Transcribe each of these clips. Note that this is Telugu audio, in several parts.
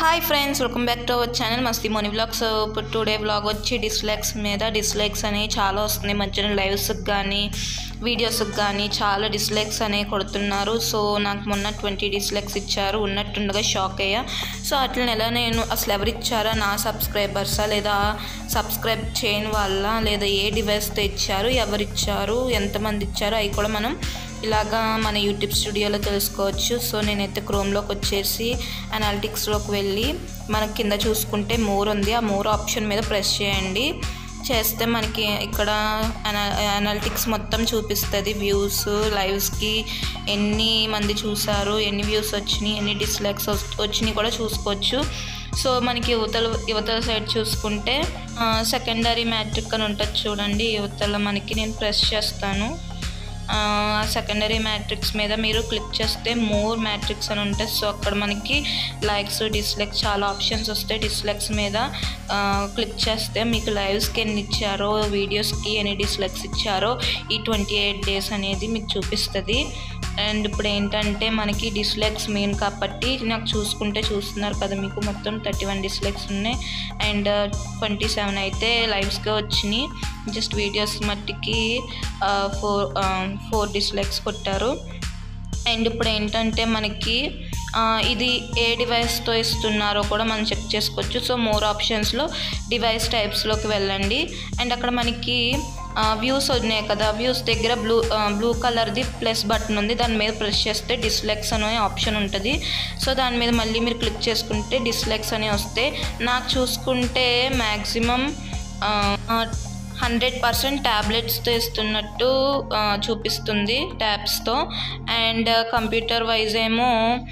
hi friends welcome back to our channel Masti Moni blogs ఇప్పుడు టుడే బ్లాగ్ వచ్చి డిస్లైక్స్ మీద డిస్లైక్స్ అనేవి చాలా వస్తున్నాయి మధ్యన లైవ్స్కి కానీ వీడియోస్కి కానీ చాలా డిస్లైక్స్ అనేవి కొడుతున్నారు సో నాకు మొన్న ట్వంటీ డిస్లైక్స్ ఇచ్చారు ఉన్నట్టుండగా షాక్ అయ్యా సో అట్లా ఎలా నేను అసలు ఎవరు ఇచ్చారా నా సబ్స్క్రైబర్సా లేదా సబ్స్క్రైబ్ చేయని వాళ్ళ లేదా ఏ డివైస్తో ఇచ్చారు ఎవరు ఇచ్చారు ఎంతమంది ఇచ్చారు అవి కూడా మనం ఇలాగా మన యూట్యూబ్ స్టూడియోలో తెలుసుకోవచ్చు సో నేనైతే క్రోమ్లోకి వచ్చేసి అనాలిటిక్స్లోకి వెళ్ళి మనకి కింద చూసుకుంటే మోర్ ఉంది ఆ మోర్ ఆప్షన్ మీద ప్రెస్ చేయండి చేస్తే మనకి ఇక్కడ అనా అనాలిటిక్స్ మొత్తం చూపిస్తుంది వ్యూస్ లైవ్స్కి ఎన్ని మంది చూసారు ఎన్ని వ్యూస్ వచ్చినాయి ఎన్ని డిస్లైక్స్ వచ్చినాయి కూడా చూసుకోవచ్చు సో మనకి యువతల యువతల సైడ్ చూసుకుంటే సెకండరీ మ్యాట్రిక్ అని ఉంటుంది చూడండి యువతల మనకి నేను ప్రెస్ చేస్తాను సెకండరీ మ్యాట్రిక్స్ మీద మీరు క్లిక్ చేస్తే మోర్ మ్యాట్రిక్స్ అని ఉంటుంది సో అక్కడ మనకి లైక్స్ డిస్లైక్స్ చాలా ఆప్షన్స్ వస్తాయి డిస్లైక్స్ మీద క్లిక్ చేస్తే మీకు లైవ్స్కి ఎన్ని ఇచ్చారో వీడియోస్కి ఎన్ని డిస్లైక్స్ ఇచ్చారో ఈ ట్వంటీ ఎయిట్ డేస్ అనేది మీకు చూపిస్తుంది అండ్ ఇప్పుడు ఏంటంటే మనకి డిస్లైక్స్ మెయిన్ కాబట్టి నాకు చూసుకుంటే చూస్తున్నారు కదా మీకు మొత్తం థర్టీ వన్ డిస్లైక్స్ ఉన్నాయి అండ్ ట్వంటీ సెవెన్ అయితే లైవ్స్గా వచ్చినాయి జస్ట్ వీడియోస్ మట్టికి ఫోర్ ఫోర్ డిస్లైక్స్ కొట్టారు అండ్ ఇప్పుడు ఏంటంటే మనకి ఇది ఏ డివైస్తో ఇస్తున్నారో కూడా మనం చెక్ చేసుకోవచ్చు సో మోర్ ఆప్షన్స్లో డివైస్ టైప్స్లోకి వెళ్ళండి అండ్ అక్కడ మనకి వ్యూస్ ఉన్నాయి కదా వ్యూస్ దగ్గర బ్లూ బ్లూ కలర్ది ప్లస్ బటన్ ఉంది దాని మీద ప్రెస్ చేస్తే డిస్లైక్స్ అనే ఆప్షన్ ఉంటుంది సో దాని మీద మళ్ళీ మీరు క్లిక్ చేసుకుంటే డిస్లైక్స్ అనేవి వస్తాయి నాకు చూసుకుంటే మ్యాక్సిమం హండ్రెడ్ పర్సెంట్ ట్యాబ్లెట్స్తో ఇస్తున్నట్టు చూపిస్తుంది ట్యాబ్స్తో అండ్ కంప్యూటర్ వైజ్ ఏమో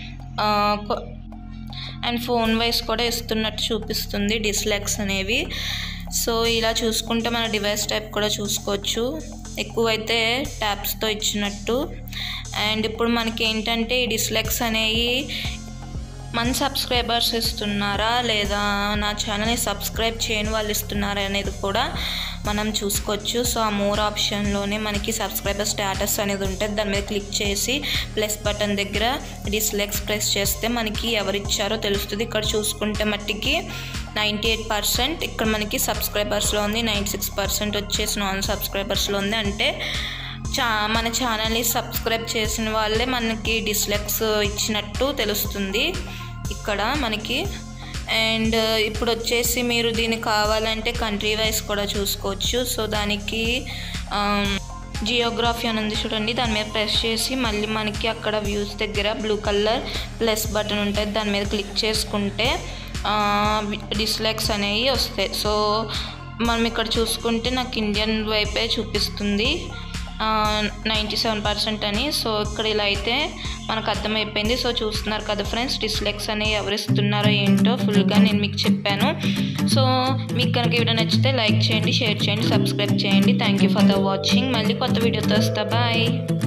అండ్ ఫోన్ వైజ్ కూడా ఇస్తున్నట్టు చూపిస్తుంది డిస్లైక్స్ అనేవి సో ఇలా చూసుకుంటే మన డివైస్ టైప్ కూడా చూసుకోవచ్చు ఎక్కువైతే ట్యాబ్స్తో ఇచ్చినట్టు అండ్ ఇప్పుడు మనకి ఏంటంటే ఈ డిస్లైక్స్ అనేవి మన సబ్స్క్రైబర్స్ ఇస్తున్నారా లేదా నా ఛానల్ని సబ్స్క్రైబ్ చేయని వాళ్ళు ఇస్తున్నారా అనేది కూడా మనం చూసుకోవచ్చు సో ఆ మోర్ ఆప్షన్లోనే మనకి సబ్స్క్రైబర్ స్టేటస్ అనేది ఉంటుంది దాని మీద క్లిక్ చేసి ప్లస్ బటన్ దగ్గర డిస్లైక్స్ ప్రెస్ చేస్తే మనకి ఎవరు ఇచ్చారో తెలుస్తుంది ఇక్కడ చూసుకుంటే మట్టికి నైంటీ ఎయిట్ పర్సెంట్ ఇక్కడ మనకి సబ్స్క్రైబర్స్లో ఉంది నైంటీ సిక్స్ పర్సెంట్ వచ్చేసి నాన్ సబ్స్క్రైబర్స్లో ఉంది అంటే చా మన ఛానల్ని సబ్స్క్రైబ్ చేసిన వాళ్ళే మనకి డిస్లైక్స్ ఇచ్చినట్టు తెలుస్తుంది ఇక్కడ మనకి అండ్ ఇప్పుడు వచ్చేసి మీరు దీన్ని కావాలంటే కంట్రీ వైజ్ కూడా చూసుకోవచ్చు సో దానికి జియోగ్రఫీ అని ఉంది చూడండి దాని మీద ప్రెస్ చేసి మళ్ళీ మనకి అక్కడ వ్యూస్ దగ్గర బ్లూ కలర్ ప్లస్ బటన్ ఉంటుంది దాని మీద క్లిక్ చేసుకుంటే డిస్లైక్స్ అనేవి వస్తాయి సో మనం ఇక్కడ చూసుకుంటే నాకు ఇండియన్ వైపే చూపిస్తుంది నైంటీ సెవెన్ పర్సెంట్ అని సో ఇక్కడ ఇలా అయితే మనకు అర్థమైపోయింది సో చూస్తున్నారు కదా ఫ్రెండ్స్ డిస్లైక్స్ అనేవి ఎవరు ఇస్తున్నారో ఏంటో ఫుల్గా నేను మీకు చెప్పాను సో మీకు కనుక వీడియో నచ్చితే లైక్ చేయండి షేర్ చేయండి సబ్స్క్రైబ్ చేయండి thank you for the watching మళ్ళీ కొత్త వీడియోతో వస్తా బాయ్